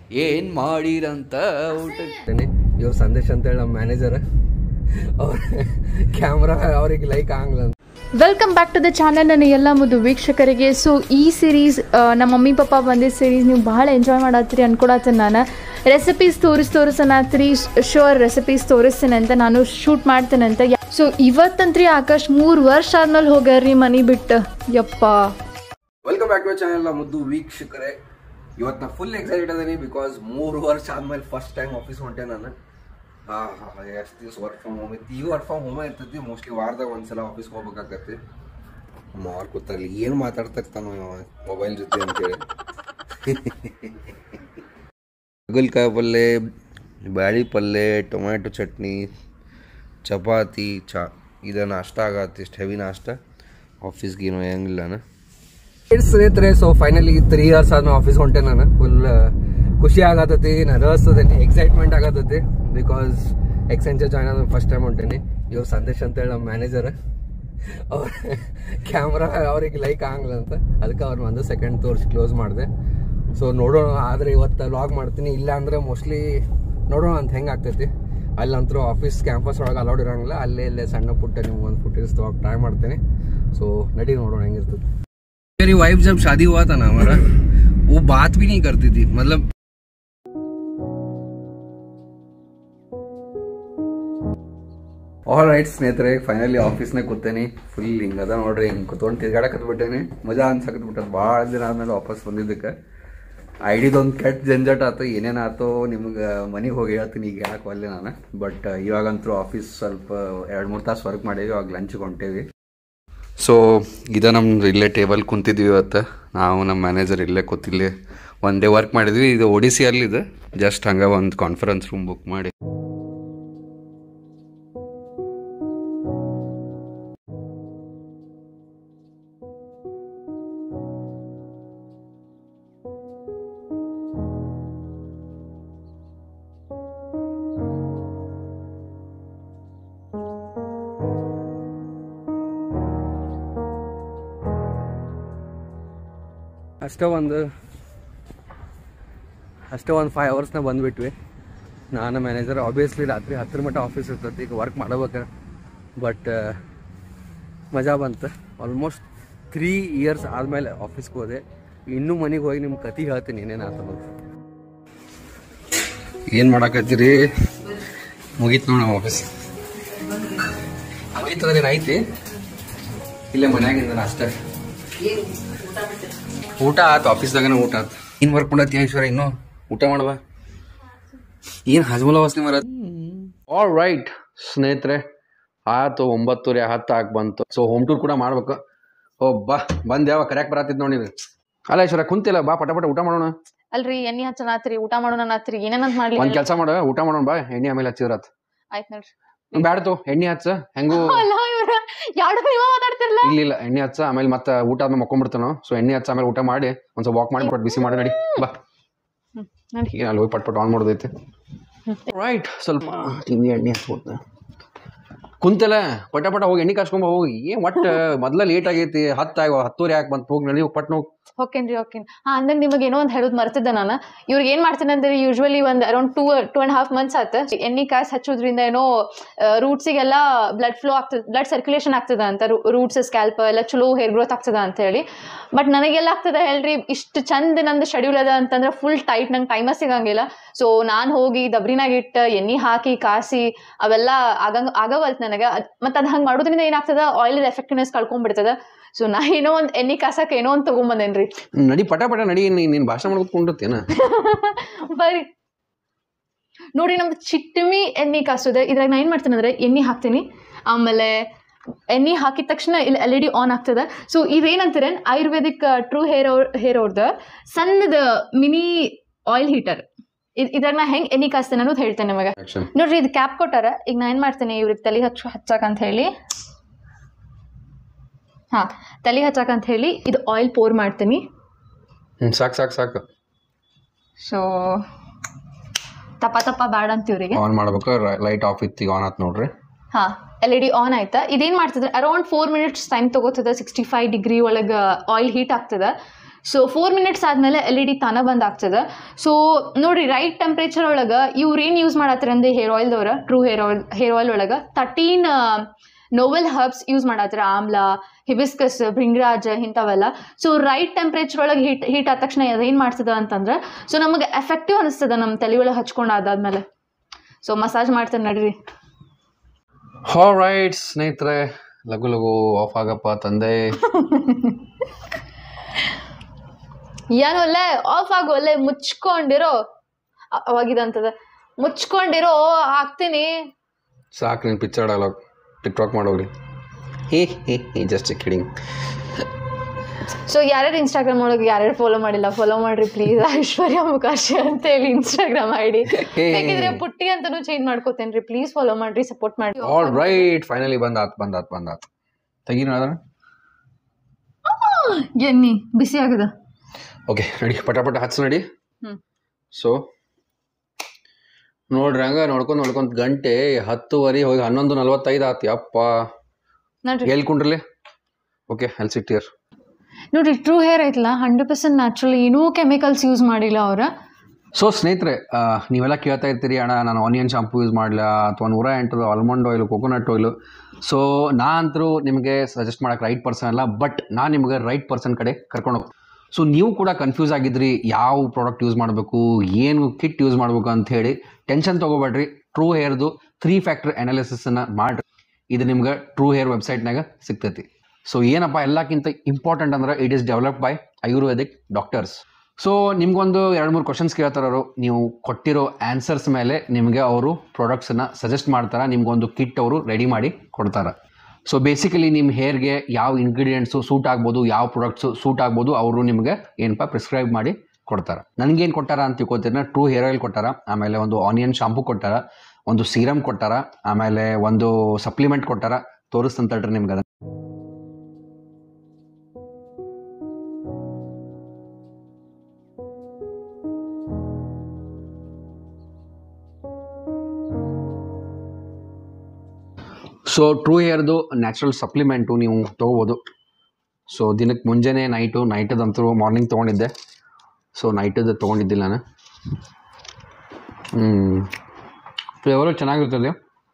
ಏನ್ ಮಾಡಿರಂತ ಊಟ ಇವ್ರ ಸಂದೇಶ್ ಅಂತ ಹೇಳಿ ನಮ್ಮ ಮ್ಯಾನೇಜರ್ ಅವ್ರ ಕ್ಯಾಮ್ರಾ ಅವ್ರಿಗೆ ಲೈಕ್ ಆಗಲ್ಲ ಅಂತ welcome back to the channel ನನ್ನ ಎಲ್ಲ ಮುದ್ದು ವೀಕ್ಷಕರಿಗೆ ಸೊ ಈ ಸಿರೀಸ್ ನಮ್ಮ ಮಮ್ಮಿ ಪಪ್ಪ ಬಂದಿದ್ದ ಸಿರೀಸ್ ನೀವು ಭಾಳ ಎಂಜಾಯ್ ಮಾಡತ್ತೀರಿ ಅನ್ಕೊಡತ್ತೀನಿ ನಾನು ರೆಸಿಪೀಸ್ ತೋರಿಸ್ ತೋರಿಸನತ್ರಿ ಶೋರ್ ರೆಸಿಪೀಸ್ ತೋರಿಸ್ತೀನಿ ಅಂತ ನಾನು ಶೂಟ್ ಮಾಡ್ತೇನೆ ಅಂತ ಸೊ ಇವತ್ತಂತ್ರಿ ಆಕಾಶ್ ಮೂರು ವರ್ಷ ಆದ್ಮೇಲೆ ಹೋಗ್ಯಾರ್ರಿ ಮನೆ ಬಿಟ್ಟು ಯಪ್ಪ ವೆಲ್ಕಮ್ ಬ್ಯಾಕ್ ಟು ಚಾನಲ್ ಮುದ್ದು ವೀಕ್ಷಕರೇ ಇವತ್ತು ನಾ ಫುಲ್ ಎಕ್ಸೈಟೆಡ್ ಅದೀನಿ ಬಿಕಾಸ್ ಮೂರು ವರ್ಷ ಆದ್ಮೇಲೆ ಫಸ್ಟ್ ಟೈಮ್ ಆಫೀಸ್ ಹೊಂಟೆ ನಾನು ಹಾ ಹಾ ಎಷ್ಟು ದಿವಸ ವರ್ಕ್ ಫ್ರಮ್ ಹೋಮ್ ಇತ್ತು ಈ ವರ್ಕ್ ಫ್ರಮ್ ಹೋಮ್ ಇರ್ತೈತಿ ಮೋಸ್ಟ್ಲಿ ವಾರದಾಗ ಒಂದ್ಸಲ ಆಫೀಸ್ಗೆ ಹೋಗ್ಬೇಕಾಗತ್ತೆ ಮಾರ್ ಕೂತಲ್ಲಿ ಏನು ಮಾತಾಡ್ತಾ ಇರ್ತಾನ ಮೊಬೈಲ್ ಜೊತೆ ಅಂತೇಳಿ ಹಾಗಲ್ಕಾಯಿ ಪಲ್ಯ ಬ್ಯಾಳಿ ಪಲ್ಯ ಟೊಮ್ಯಾಟೊ ಚಟ್ನಿ ಚಪಾತಿ ಚಾ ಇದು ನಾಷ್ಟ ಆಗತ್ತೆ ಇಷ್ಟು ಹೆವಿ ನಾಷ್ಟ ಆಫೀಸ್ಗೆ ಏನೋ ಹೆಂಗಿಲ್ಲ ಸ್ನೇಹಿತರೆ ಸೊ ಫೈನಲಿ ತ್ರೀ ಇಯರ್ಸ್ ಆದ್ಮೇಲೆ ಆಫೀಸ್ ಹೊಂಟೆ ನಾನು ಫುಲ್ ಖುಷಿ ಆಗತೈತಿ ನರ್ವಸ್ ಅದೇನಿ ಎಕ್ಸೈಟ್ಮೆಂಟ್ ಆಗತೈತಿ ಬಿಕಾಸ್ ಎಕ್ಸೆಂಚರ್ ಜಾಯ್ನ್ ಆದ ಫಸ್ಟ್ ಟೈಮ್ ಹೊಂಟೇನಿ ಇವ್ರ ಸಂದೇಶ್ ಅಂತ ಹೇಳಿ ನಮ್ಮ ಮ್ಯಾನೇಜರ್ ಅವ್ರ ಕ್ಯಾಮ್ರಾ ಅವ್ರಿಗೆ ಲೈಕ್ ಆಗಲ್ಲ ಅಂತ ಅದಕ್ಕೆ ಅವ್ರು ಒಂದು ಸೆಕೆಂಡ್ ತೋರಿಸಿ ಕ್ಲೋಸ್ ಮಾಡಿದೆ ಸೊ ನೋಡೋಣ ಆದರೆ ಇವತ್ತು ಲಾಗ್ ಮಾಡ್ತೀನಿ ಇಲ್ಲ ಅಂದ್ರೆ ಮೋಸ್ಟ್ಲಿ ನೋಡೋಣ ಅಂತ ಹೆಂಗೆ ಆಗ್ತೈತಿ ಅಲ್ಲಂತರೂ ಆಫೀಸ್ ಕ್ಯಾಂಪಸ್ ಒಳಗೆ ಅಲೌಡ್ ಇರೋಂಗಿಲ್ಲ ಅಲ್ಲೇ ಇಲ್ಲೇ ಸಣ್ಣ ಪುಟ್ಟ ನಿಮ್ಗೆ ಒಂದು ಫುಟೇಜ್ ತೊಗೊಳಕ್ಕೆ ಟ್ರೈ ಮಾಡ್ತೀನಿ ಸೊ ನಡಿ ನೋಡೋಣ ಹೆಂಗಿರ್ತದೆ मेरी वाइफ जब शादी हुआ था ना हमारा वो बात भी नहीं करती थी मतलब ಆಲ್ ರೈಟ್ ಸ್ನೇಹಿತರೆ ಫೈನಲಿ ಆಫೀಸ್ನಾಗ ಕೂತೇನಿ ಫುಲ್ ಹಿಂಗದ ನೋಡ್ರಿ ಹಿಂಗೆ ಕುತ್ಕೊಂಡು ತಿರ್ಗಾಡಕತ್ಬಿಟ್ಟೇನಿ ಮಜಾ ಅನ್ಸಕತ್ಬಿಟ್ಟದ ಭಾಳ ದಿನ ಆದ್ಮೇಲೆ ವಾಪಸ್ ಬಂದಿದ್ದಕ್ಕೆ ಐಡಿದೊಂದು ಕೆಟ್ಟ ಜಂಜಟ್ ಆಯ್ತು ಏನೇನು ಆಯ್ತು ನಿಮ್ಗೆ ಮನೆಗೆ ಹೋಗಿ ಹೇಳ್ತೀನಿ ಈಗ ಹೇಳಕ್ಕೆ ಒಲ್ಲೆ ನಾನು ಬಟ್ ಇವಾಗಂತೂ ಆಫೀಸ್ ಸ್ವಲ್ಪ ಎರಡು ಮೂರು ತಾಸು ವರ್ಕ್ ಮಾಡೇವಿ ಇವಾಗ ಲಂಚ್ಗೆ ಹೊಂಟೇವಿ ಸೊ ಇದ ನಮ್ಮ ಇಲ್ಲೇ ಟೇಬಲ್ ಕುಂತಿದ್ವಿ ಇವತ್ತು ನಾವು ನಮ್ಮ ಮ್ಯಾನೇಜರ್ ಇಲ್ಲೇ ಕೂತಿಲ್ಲೇ ಒನ್ ಡೇ ವರ್ಕ್ ಮಾಡಿದ್ವಿ ಇದು ಒಡಿಸಿಯಲ್ಲಿದೆ ಜಸ್ಟ್ ಹಂಗೆ ಒಂದು ಕಾನ್ಫರೆನ್ಸ್ ರೂಮ್ ಬುಕ್ ಮಾಡಿ ಅಷ್ಟೇ ಒಂದು ಅಷ್ಟೇ ಒಂದು ಫೈವ್ ಅವರ್ಸ್ನ ಬಂದುಬಿಟ್ವಿ ನಾನು ಮ್ಯಾನೇಜರ್ ಆಬ್ವಿಯಸ್ಲಿ ರಾತ್ರಿ ಹತ್ತರ ಮಟ್ಟ ಆಫೀಸ್ ಇರ್ತೈತಿ ಈಗ ವರ್ಕ್ ಮಾಡ್ಬೇಕು ಬಟ್ ಮಜಾ ಬಂತು ಆಲ್ಮೋಸ್ಟ್ ತ್ರೀ ಇಯರ್ಸ್ ಆದಮೇಲೆ ಆಫೀಸ್ಗೆ ಹೋದೆ ಇನ್ನೂ ಮನೆಗೆ ಹೋಗಿ ನಿಮ್ಮ ಕತಿ ಹೇಳ್ತೀನಿ ಏನೇನು ಆತದ ಏನು ಮಾಡಾಕತ್ತೀರಿ ಮುಗೀತು ನೋಡ ಆಫೀಸ್ ಮುಗೀತದೇನು ಐತಿ ಇಲ್ಲೇ ಮನ್ಯಾಗಿಂದ ಅಷ್ಟೇ ಊಟ ಆತು ಆಫೀಸ್ದಾಗನ ಊಟ ಆತು ಏನ್ ವರ್ಕ್ ಮಾಡತ್ತಿ ಈಶ್ವರ ಇನ್ನು ಊಟ ಮಾಡುವ ಏನ್ ಹಜಮಲ ವಾಸನೆ ಮರ ಆಲ್ ರೈಟ್ ಸ್ನೇಹಿತರೆ ಆತು ಒಂಬತ್ತುವರೆ ಹತ್ತು ಹಾಕಿ ಬಂತು ಸೊ ಹೋಮ್ ಟೂರ್ ಕೂಡ ಮಾಡ್ಬೇಕು ಓ ಬಾ ಬಂದ್ ಯಾವ ಕರ್ಯಾಕ್ ಬರತ್ತಿದ್ ನೋಡಿ ನೀವು ಅಲ್ಲ ಈಶ್ವರ ಕುಂತಿಲ್ಲ ಬಾ ಪಟ ಪಟ ಊಟ ಮಾಡೋಣ ಅಲ್ರಿ ಎಣ್ಣೆ ಹಚ್ಚನಾತ್ರಿ ಊಟ ಮಾಡೋಣ ನಾತ್ರಿ ಏನೇನಂತ ಮಾಡ್ಲಿ ಒಂದ್ ಕೆಲಸ ಮಾಡ ಊಟ ಮಾಡೋಣ ಬಾ ಎಣ್ಣೆ ಆಮೇಲೆ ಹಚ್ಚಿದ್ರತ್ ಆಯ್ತು ನೋಡ್ರಿ ಬ್ಯಾಡ್ತು ಎಣ್ಣೆ ಹಚ್ಚ ಹೆಂಗೂ ಅಲ್ಲ ಇವ್ರ ಯಾರು ನೀವ ಮಾತಾಡ್ತಿರ್ಲ ಇಲ್ಲ ಇಲ್ಲ ಎಣ್ಣೆ ಹಚ್ಚ ಆಮೇಲೆ ಮತ್ತೆ ಊಟ ಆದ್ಮೇಲೆ ಮಕ್ಕೊಂಡ್ಬಿಡ್ತಾನು ಸೊ ಎಣ್ಣೆ ಹಚ್ಚ ಆಮೇಲೆ ಊಟ ಮಾಡಿ ಒಂದ್ ಸ್ವಲ್ಪ ವಾಕ್ ಮಾಡಿ ಕೊಟ್ಟು ಬಿಸಿ ಮಾಡಿ ನಡಿ ಬಾ ನಡಿ. ಈಗ ಅಲ್ಲಿ ಹೋಗಿ ಪಟ್ ಪಟ್ ಆನ್ ಮಾಡೋದೈತಿ ರೈಟ್ ಸ್ವಲ್ಪ ತಿಂಡಿ ಎಣ್ಣೆ ಹಚ್ಕೊಡ್ತೆ ಕುಂತಲ್ಲ ಪಟ ಪಟ ಹೋಗಿ ಎಣ್ಣೆ ಕಾಸ್ಕೊಂಬ ಹೋಗಿ ಏನ್ ಒಟ್ಟು ಮೊದ್ಲ ಲೇಟ್ ಆಗೈತಿ ಹತ್ತು ಆಗ ಹತ್ತುವರೆ ಯಾಕೆ ಬಂತು ಹೋಗಿ ನಡಿ ಹೋಗಿ ಪಟ್ನ ಹೋಗಿ ಓಕೆನ್ರಿ ಓಕೆ ಹಾ ಅಂದಂಗ ನಿಮಗೆ ಏನೋ ಒಂದು ಹೇಳೋದು ಮರ್ತಿದ್ದೆ ನಾನು ಇವ್ರಿಗೆ ಏನ್ ಮಾಡ್ತೀನಿ ಅಂದ್ರೆ ಯೂಶ್ವಲಿ ಒಂದು around two two and half months ಆತ ಎಣ್ಣೆ ಕಾಸು ಹಚ್ಚೋದ್ರಿಂದ ಏನೋ ರೂಟ್ಸಿಗೆಲ್ಲ ಬ್ಲಡ್ ಫ್ಲೋ ಆಗ್ತದೆ ಬ್ಲಡ್ ಸರ್ಕ್ಯುಲೇಷನ್ ಆಗ್ತದ ಅಂತ ರೂಟ್ಸ್ ಸ್ಕ್ಯಾಲ್ಪ್ ಎಲ್ಲ ಚಲೋ ಹೇರ್ ಗ್ರೋತ್ ಆಗ್ತದ ಅಂತ ಹೇಳಿ ಬಟ್ ನನಗೆಲ್ಲ ಆಗ್ತದ ಹೇಳ್ರಿ ಇಷ್ಟು ಚಂದ ನಂದು ಶೆಡ್ಯೂಲ್ ಅದ ಅಂತಂದ್ರೆ ಫುಲ್ ಟೈಟ್ ನಂಗೆ ಟೈಮ ಸಿಗಂಗಿಲ್ಲ ಸೊ ನಾನು ಹೋಗಿ ದಬ್ರಿನಾಗ ಇಟ್ಟು ಎಣ್ಣೆ ಹಾಕಿ ಕಾಸಿ ಅವೆಲ್ಲ ಆಗಂಗ್ ಆಗವಲ್ತು ನನಗೆ ಮತ್ತು ಅದು ಹಂಗೆ ಮಾಡೋದ್ರಿಂದ ಏನಾಗ್ತದ ಆಯಿಲ್ ಎಫೆಕ್ಟಿವ್ನೆಸ್ ಕಳ್ಕೊಂಡ್ಬಿಡ್ತದ ಸೊ ನಾ ಏನೋ ಒಂದು ಎಣ್ಣೆ ಕಾಸಕ್ಕೆ ಏನೋ ಒಂದು ತೊಗೊಂಬಂದೇನ್ರಿ ನಡಿ ಪಟ ಪಟ ನಡಿ ನೀನು ಭಾಷಣ ಮಾಡ್ಕೊಂಡ್ತೇನ ಬರೀ ನೋಡಿ ನಮ್ದು ಚಿಟ್ಟಮಿ ಎಣ್ಣೆ ಕಾಸೋದೆ ಇದ್ರಾಗ ನಾ ಏನು ಮಾಡ್ತೀನಿ ಅಂದರೆ ಎಣ್ಣೆ ಹಾಕ್ತೀನಿ ಆಮೇಲೆ ಎಣ್ಣೆ ಹಾಕಿದ ತಕ್ಷಣ ಇಲ್ಲಿ ಎಲ್ ಇ ಡಿ ಆನ್ ಆಗ್ತದೆ ಸೊ ಇದೇನಂತಾರೆ ಆಯುರ್ವೇದಿಕ್ ಟ್ರೂ ಹೇರ್ ಅವ್ರ ಹೇರ್ ಅವ್ರದ್ದು ಸಣ್ಣದ ಮಿನಿ ಆಯಿಲ್ ಹೀಟರ್ ಇದ್ರಾಗ ನಾ ಹೆಂಗೆ ಎಣ್ಣೆ ಕಾಸ್ತೇನೆ ಅನ್ನೋದು ಹೇಳ್ತೇನೆ ನಿಮಗೆ ಆಕ್ಷನ್ ನೋಡ್ರಿ ಇದು ಕ್ಯಾಪ್ ಕೊಟ್ಟಾರ ಈಗ ನಾ ಏನು ಮಾಡ್ತೇನೆ ಇವ್ರಿಗೆ ತಲೆ ಹಚ್ಚ ಹಚ್ಚಾಕಂತ ಹೇಳಿ ಹಾಂ ತಲೆ ಹಚ್ಚಾಕಂತ ಹೇಳಿ ಇದು ಆಯಿಲ್ ಪೋರ್ ಮಾಡ್ತೀನಿ ಹ್ಞೂ ಸಾಕು ಸಾಕು ಸಾಕು ಸೊ ತಪ್ಪ ತಪ್ಪ ಬ್ಯಾಡ ಅಂತ ಇವ್ರಿಗೆ ಆನ್ ಮಾಡ್ಬೇಕು ಲೈಟ್ ಆಫ್ ಇತ್ತು ಈಗ ಆನ್ ಆತ್ ನೋಡ್ರಿ ಹಾಂ ಎಲ್ ಇ ಡಿ ಆನ್ ಆಯ್ತಾ ಇದೇನು ಮಾಡ್ತದೆ ಅರೌಂಡ್ ಫೋರ್ ಮಿನಿಟ್ಸ್ ಟೈಮ್ ತೊಗೋತದ ಸಿಕ್ಸ್ಟಿ ಫೈವ್ ಡಿಗ್ರಿ ಒಳಗೆ ಆಯಿಲ್ ಹೀಟ್ ಆಗ್ತದೆ ಸೊ ಫೋರ್ ಮಿನಿಟ್ಸ್ ಆದಮೇಲೆ ಎಲ್ ಇ ಡಿ ತಾನ ಬಂದ್ ಆಗ್ತದೆ ಸೊ ನೋಡ್ರಿ ರೈಟ್ ಟೆಂಪ್ರೇಚರ್ ಒಳಗೆ ಇವ್ರು ಏನು ಯೂಸ್ ಮಾಡತ್ತಾರ ಅಂದ್ರೆ ಹೇರ್ ಆಯಿಲ್ದವ್ರ true hair oil hair oil ಒಳಗೆ ತರ್ಟೀನ್ ನೋವೆಲ್ ಹರ್ಬ್ಸ್ ಯೂಸ್ ಮಾಡತ್ತಾರ ಆಮ್ಲ ಹಿಬಿಸ್ಕಸ್ ಭೃಂಗರಾಜ್ ಇಂಥವೆಲ್ಲ ಸೊ ರೈಟ್ ಟೆಂಪ್ರೇಚರ್ ಒಳಗೆ ಹೀಟ್ ಹೀಟ್ ಆದ ತಕ್ಷಣ ಅದೇನು ಮಾಡ್ತದ ಅಂತಂದ್ರೆ ಸೊ ನಮಗೆ ಎಫೆಕ್ಟಿವ್ ಅನಿಸ್ತದ ನಮ್ಮ ತಲೆ ಒಳಗೆ ಹಚ್ಕೊಂಡು ಅದಾದ್ಮೇಲೆ ಸೊ ಮಸಾಜ್ ಮಾಡ್ತಾರೆ ನಡ್ರಿ ಹಾಲ್ ರೈಟ್ ಸ್ನೇಹಿತರೆ ಲಘು ಲಘು ಆಫ್ ಆಗಪ್ಪ ತಂದೆ ಏನು ಒಳ್ಳೆ ಆಫ್ ಆಗು ಒಳ್ಳೆ ಮುಚ್ಕೊಂಡಿರೋ ಅ- ಅವಾಗಿದಂತದ ಮುಚ್ಕೊಂಡಿರೋ ಹಾಕ್ತೀನಿ ಸಾಕು ನೀನು ಪಿಕ್ಚರ್ ಡೈಲಾಗ್ ಟಿಕ್ ಟಾಕ್ ಮಾಡೋಗ್ರಿ hey hey hey just kidding so ಯಾರ್ಯಾರು ಇನ್ಸ್ಟಾಗ್ರಾಮ್ ಒಳಗೆ ಯಾರ್ಯಾರು ಫಾಲೋ ಮಾಡಿಲ್ಲ ಫಾಲೋ ಮಾಡ್ರಿ ಪ್ಲೀಸ್ ಐಶ್ವರ್ಯ ಮುಖಾಶಿ ಅಂತ ಹೇಳಿ ಇನ್ಸ್ಟಾಗ್ರಾಮ್ ಐ ಡಿ ಬೇಕಿದ್ರೆ ಪುಟ್ಟಿ ಅಂತಾನು ಚೇಂಜ್ ಮಾಡ್ಕೋತೇನ್ರಿ ಪ್ಲೀಸ್ ಫಾಲೋ ಮಾಡ್ರಿ ಸಪೋರ್ಟ್ ಮಾಡಿ ಆಲ್ ರೈಟ್ ಫೈನಲಿ ಬಂದಾತ್ ಬಂದಾತ್ ಬಂದಾತ್ ತೆಗೀನ ಅದನ್ನ ಎನ್ನಿ ಬಿಸಿ ಆಗದ ಓಕೆ ನಡಿ ಪಟ ಪಟ ಹಚ್ಚ ನಡಿ ಹ್ಮ್. ಸೊ ನೋಡ್ರಿ ಹಂಗ ನೋಡ್ಕೊಂಡ್ ನೋಡ್ಕೊಂಡ್ ಗಂಟೆ ಹತ್ತುವರೆ ಹೋಗಿ ಹನ್ನೊಂದು ನಲ್ವತ್ತೈದು ಆತಿ ಅಪ್ಪ ನೋಡ್ರಿ ಎಲ್ಲಿ ಕುಂಡ್ರಲಿ ಓಕೆ ಅಲ್ಲಿ ಸಿಟ್ಟಿಯರ್ ನೋಡ್ರಿ ಟ್ರೂ ಹೇರ್ ಐತಲ್ಲ ಹಂಡ್ರೆಡ್ ಪರ್ಸೆಂಟ್ ನ್ಯಾಚುರಲ್ ಏನೂ ಕೆಮಿಕಲ್ಸ್ ಯೂಸ್ ಮಾಡಿಲ್ಲ ಅವ್ರ ಸೊ ಸ್ನೇಹಿತರೆ ಆ, ನೀವೆಲ್ಲ ಕೇಳ್ತಾ ಇರ್ತೀರಿ ಅಣ್ಣ ನಾನು ಆನಿಯನ್ ಶಾಂಪೂ ಯೂಸ್ ಮಾಡಲ ಅಥವಾ ನೂರ ಎಂಟು almond oil coconut oil so ನಾ ಅಂತರೂ ನಿಮಗೆ ಸಜೆಸ್ಟ್ ಮಾಡೋಕೆ ರೈಟ್ ಪರ್ಸನ್ ಅಲ್ಲ ಬಟ್ ನಾನು ನಿಮಗೆ ರೈಟ್ ಪರ್ಸನ್ ಕಡೆ ಕರ್ಕೊಂಡು ಹೋಗ್ತೀನಿ ಸೊ ನೀವು ಕೂಡ ಕನ್ಫ್ಯೂಸ್ ಆಗಿದ್ರಿ ಯಾವ ಪ್ರಾಡಕ್ಟ್ ಯೂಸ್ ಮಾಡಬೇಕು ಏನು ಕಿಟ್ ಯೂಸ್ ಮಾಡಬೇಕು ಅಂತ ಹೇಳಿ ಟೆನ್ಷನ್ ತೊಗೋಬೇಡ್ರಿ ಟ್ರೂ ಹೇರ್ದು ತ್ರೀ ಫ್ಯಾಕ್ಟರ್ ಅನಾಲಿಸಿಸನ್ನು ಮಾಡಿರಿ ಇದು ನಿಮ್ಗೆ ಟ್ರೂ ಹೇರ್ ವೆಬ್ಸೈಟ್ನಾಗ ಸಿಗ್ತೈತಿ ಸೊ ಏನಪ್ಪ ಎಲ್ಲಕ್ಕಿಂತ ಇಂಪಾರ್ಟೆಂಟ್ ಅಂದ್ರೆ it is developed by Ayurvedic doctors so ನಿಮ್ಗೊಂದು ಎರಡು ಮೂರು ಕ್ವಶನ್ಸ್ ಕೇಳ್ತಾರೆ ಅವರು ನೀವು ಕೊಟ್ಟಿರೋ ಆನ್ಸರ್ಸ್ ಮೇಲೆ ನಿಮಗೆ ಅವರು ಪ್ರಾಡಕ್ಟ್ಸನ್ನ ಸಜೆಸ್ಟ್ ಮಾಡ್ತಾರೆ ನಿಮ್ಗೊಂದು ಕಿಟ್ ಅವರು ರೆಡಿ ಮಾಡಿ ಕೊಡ್ತಾರೆ ಸೊ ಬೇಸಿಕಲಿ ನಿಮ್ಮ ಹೇರ್ಗೆ ಯಾವ ಇಂಗ್ರೀಡಿಯೆಂಟ್ಸು ಸೂಟ್ ಆಗ್ಬೋದು ಯಾವ ಪ್ರಾಡಕ್ಟ್ಸು ಸೂಟ್ ಆಗ್ಬೋದು ಅವರು ನಿಮಗೆ ಏನಪ್ಪ ಪ್ರಿಸ್ಕ್ರೈಬ್ ಮಾಡಿ ಕೊಡ್ತಾರೆ ನನಗೇನು ಕೊಟ್ಟಾರ ಅಂತ ತಿಳ್ಕೊತೀರ ಟ್ರೂ ಹೇರ್ ಆಯಿಲ್ ಕೊಟ್ಟಾರ ಆಮೇಲೆ ಒಂದು ಆನಿಯನ್ ಶಾಂಪೂ ಕೊಟ್ಟಾರ ಒಂದು ಸೀರಮ್ ಕೊಟ್ಟಾರ ಆಮೇಲೆ ಒಂದು ಸಪ್ಲಿಮೆಂಟ್ ಕೊಟ್ಟಾರ ತೋರಿಸ್ತಂತಡ್ರಿ ನಿಮ್ಗೆ ಅದನ್ನ ಸೊ ಟ್ರೂ ಹೇರ್ದು ನ್ಯಾಚುರಲ್ ಸಪ್ಲಿಮೆಂಟು ನೀವು ತೊಗೋಬೋದು ಸೊ ದಿನಕ್ಕೆ ಮುಂಜಾನೆ ನೈಟು ನೈಟದಂತೂ ಮಾರ್ನಿಂಗ್ ತೊಗೊಂಡಿದ್ದೆ ಸೊ ನೈಟದ್ದು ತೊಗೊಂಡಿದ್ದಿಲ್ಲ ನಾನು ಫ್ಲೇವರು ಚೆನ್ನಾಗಿರ್ತದೆ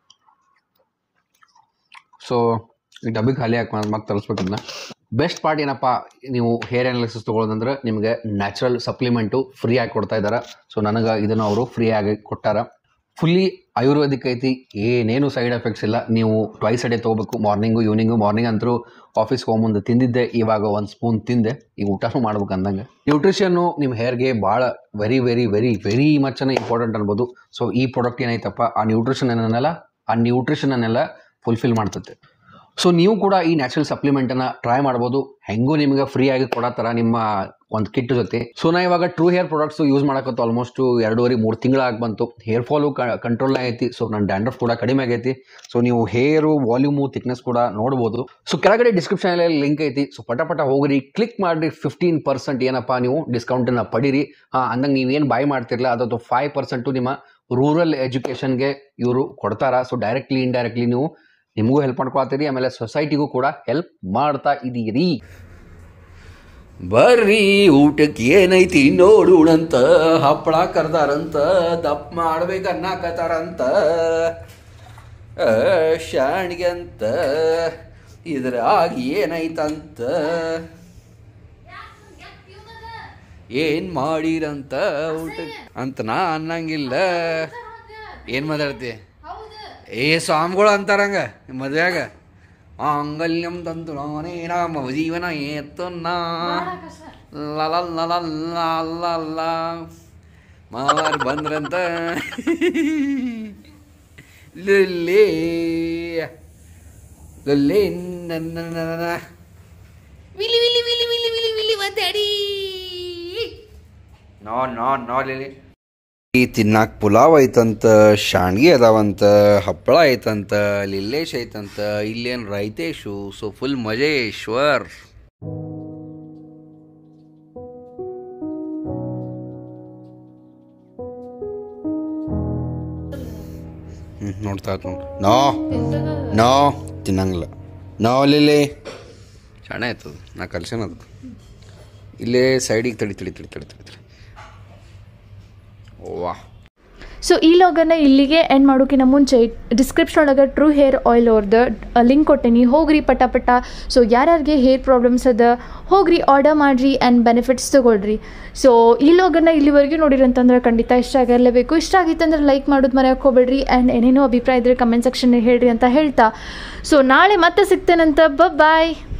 ಸೊ ಈ ಡಬ್ಬಿಗೆ ಖಾಲಿ ಹಾಕಿ ಮತ್ತೆ ತರಿಸ್ಬೇಕು ಅದನ್ನ ಬೆಸ್ಟ್ ಪಾರ್ಟ್ ಏನಪ್ಪ ನೀವು ಹೇರ್ ಅನಾಲಿಸಿಸ್ ತೊಗೊಳೋದಂದ್ರೆ ನಿಮಗೆ ನ್ಯಾಚುರಲ್ ಸಪ್ಲಿಮೆಂಟು ಫ್ರೀ ಆಗಿ ಕೊಡ್ತಾ ಇದ್ದಾರೆ ಸೊ ನನಗೆ ಇದನ್ನು ಅವರು ಫ್ರೀ ಆಗಿ ಕೊಟ್ಟಾರ ಫುಲ್ಲಿ ಆಯುರ್ವೇದಿಕ್ ಐತಿ ಏನೇನು ಸೈಡ್ ಎಫೆಕ್ಟ್ಸ್ ಇಲ್ಲ ನೀವು ಟ್ವೈಸ್ ಅ ಡೇ ತೊಗೋಬೇಕು ಮಾರ್ನಿಂಗು ಈವ್ನಿಂಗು ಮಾರ್ನಿಂಗ್ ಅಂತರೂ ಆಫೀಸ್ಗೆ ಹೋಗ್ಮುಂದೆ ತಿಂದಿದ್ದೆ ಇವಾಗ ಒಂದು ಸ್ಪೂನ್ ತಿಂದೆ ಈಗ ಊಟನೂ ಮಾಡ್ಬೇಕು ಅಂದಂಗೆ ನ್ಯೂಟ್ರಿಷನ್ನು ನಿಮ್ಮ ಹೇರ್ಗೆ ಭಾಳ ವೆರಿ ವೆರಿ ವೆರಿ ವೆರಿ ಮಚ್ಚನೇ ಇಂಪಾರ್ಟೆಂಟ್ ಅನ್ಬೋದು ಸೊ ಈ ಪ್ರಾಡಕ್ಟ್ ಏನೈತಪ್ಪ ಆ ನ್ಯೂಟ್ರಿಷನ್ ಏನನ್ನೆಲ್ಲ ಆ ನ್ಯೂಟ್ರಿಷನನ್ನೆಲ್ಲ ಫುಲ್ಫಿಲ್ ಮಾಡ್ತತೆ ಸೊ ನೀವು ಕೂಡ ಈ ನ್ಯಾಚುರಲ್ ಸಪ್ಲಿಮೆಂಟನ್ನು ಟ್ರೈ ಮಾಡ್ಬೋದು ಹೆಂಗೂ ನಿಮಗೆ ಫ್ರೀ ಆಗಿ ಕೊಡತ್ತಾರ ನಿಮ್ಮ ಒಂದು ಕಿಟ್ ಜೊತೆ ಸೊ ನಾ ಇವಾಗ ಟ್ರೂ ಹೇರ್ ಪ್ರಾಡಕ್ಟ್ಸ್ ಯೂಸ್ ಮಾಡಕತ್ತು ಆಲ್ಮೋಸ್ಟ್ ಎರಡೂವರೆ ಮೂರು ತಿಂಗಳಾಗಿ ಬಂತು ಹೇರ್ ಫಾಲು ಕಂಟ್ರೋಲ್ ಐತಿ ಸೊ ನನ್ನ ಡ್ಯಾಂಡ್ರಫ್ ಕೂಡ ಕಡಿಮೆ ಆಗೈತಿ ಸೊ ನೀವು ಹೇರು ವಾಲ್ಯೂಮು ಥಿಕ್ನೆಸ್ ಕೂಡ ನೋಡ್ಬೋದು ಸೊ ಕೆಳಗಡೆ ಡಿಸ್ಕ್ರಿಪ್ಷನಲ್ಲಿ ಲಿಂಕ್ ಐತಿ ಸೊ ಪಟ ಪಟ ಹೋಗ್ರಿ ಕ್ಲಿಕ್ ಮಾಡಿರಿ ಫಿಫ್ಟೀನ್ ಪರ್ಸೆಂಟ್ ಏನಪ್ಪ ನೀವು ಡಿಸ್ಕೌಂಟನ್ನು ಪಡೀರಿ ಹಾಂ ಅಂದಂಗೆ ನೀವೇನು ಬಾಯ್ ಮಾಡ್ತಿರಲ್ಲ ಅದತ್ತು ಫೈವ್ ಪರ್ಸೆಂಟು ನಿಮ್ಮ ರೂರಲ್ ಎಜುಕೇಷನ್ಗೆ ಇವರು ಕೊಡ್ತಾರ ಸೊ ಡೈರೆಕ್ಟ್ಲಿ ಇಂಡೈರೆಕ್ಟ್ಲಿ ನೀವು ನಿಮಗೂ ಹೆಲ್ಪ್ ಮಾಡ್ಕೊಳ್ತೀರಿ ಆಮೇಲೆ ಸೊಸೈಟಿಗೂ ಕೂಡ ಹೆಲ್ಪ್ ಮಾಡ್ತಾ ಇದೀರಿ ಬರ್ರಿ ಊಟಕ್ಕೆ ಏನೈತಿ ನೋಡೋಣಂತ ಹಪ್ಪಳ ಕರ್ದಾರಂತ ದಪ್ಪ ಮಾಡ್ಬೇಕನ್ನಾಕತಾರಂತ ಶಾಣಿಗೆ ಅಂತ ಇದ್ರಾಗ ಏನೈತಂತ ಏನ್ ಮಾಡಿರಂತ ಊಟ ಅಂತ ನಾ ಅನ್ನಂಗಿಲ್ಲ ಏನ್ ಮಾತಾಡ್ತಿ ಏ ಸ್ವಾಮಿಗಳು ಅಂತಾರಂಗ ಮದ್ವ್ಯಾಗ ಮಾಂಗಲ್ಯಂ ತಂತು ನಾನೇ ನಮ್ಮ ಜೀವನ ಏತ್ತು ನಾ ಲಲ ಮಾವಾರ್ ಬಂದ್ರಂತ ಲುಲ್ಲೇ ಲುಲ್ಲೇ ನನ್ನ ವಿಲಿ ವಿಲಿ ವಿಲಿ ವಿಲಿ ವಿಲಿ ವಿಲಿ ಒದ್ದಾಡಿ ನೋ ನೋ ನೋ ಲಿಲಿ ಈ ತಿನ್ನಾಕ ಪುಲಾವ್ ಐತಂತ ಶಾಣ್ಗಿ ಅದಾವಂತ ಹಪ್ಪಳ ಐತಂತ ಲಿಲ್ಲೇಶ್ ಐತಂತ ಇಲ್ಲೇನು ರೈತೇಶು ಸೊ ಫುಲ್ ಮಜೇಶ್ವರ್ ಹ್ಞೂ ನೋಡ್ತಾ ಇತ್ತು ನೋಡಿ ನೋ ನೋ ತಿನ್ನಂಗಿಲ್ಲ ನೋ ಲಿಲ್ಲಿ ಶಾಣೆ ಆಯ್ತದ ನಾ ಕಲ್ಸೇನ ಅದು ಇಲ್ಲೇ ಸೈಡಿಗೆ ತಡಿ ತಡಿ ತಡಿ ತಡಿ ತಡಿ ತಡಿ ವಾಹ್ ಸೊ ಈ ಲಾಗನ್ನು ಇಲ್ಲಿಗೆ ಎಂಡ್ ಮಾಡೋಕ್ಕಿಂತ ಮುಂಚೆ ಡಿಸ್ಕ್ರಿಪ್ಷನ್ ಒಳಗೆ ಟ್ರೂ ಹೇರ್ ಆಯಿಲ್ ಅವ್ರದ್ದು ಲಿಂಕ್ ಕೊಟ್ಟೇನಿ ಹೋಗ್ರಿ ಪಟ ಪಟ ಸೊ ಯಾರ್ಯಾರಿಗೆ ಹೇರ್ ಪ್ರಾಬ್ಲಮ್ಸ್ ಅದ ಹೋಗ್ರಿ ಆರ್ಡರ್ ಮಾಡಿರಿ ಆ್ಯಂಡ್ ಬೆನಿಫಿಟ್ಸ್ ತೊಗೊಳ್ರಿ ಸೊ ಈ ಲಾಗನ್ನು ಇಲ್ಲಿವರೆಗೂ ನೋಡಿರಿ ಅಂತಂದ್ರೆ ಖಂಡಿತ ಇಷ್ಟ ಆಗಿರಲೇಬೇಕು ಇಷ್ಟ ಆಗಿತ್ತಂದ್ರೆ ಲೈಕ್ ಮಾಡೋದು ಮರೆಯೋಕೆ ಹೋಗ್ಬೇಡ್ರಿ ಆ್ಯಂಡ್ ಏನೇನೋ ಅಭಿಪ್ರಾಯ ಇದ್ದರೆ ಕಮೆಂಟ್ ಸೆಕ್ಷನ್ ಹೇಳ್ರಿ ಅಂತ ಹೇಳ್ತಾ ಸೊ ನಾಳೆ ಮತ್ತೆ ಸಿಗ್ತೇನಂತ ಬಾಯ್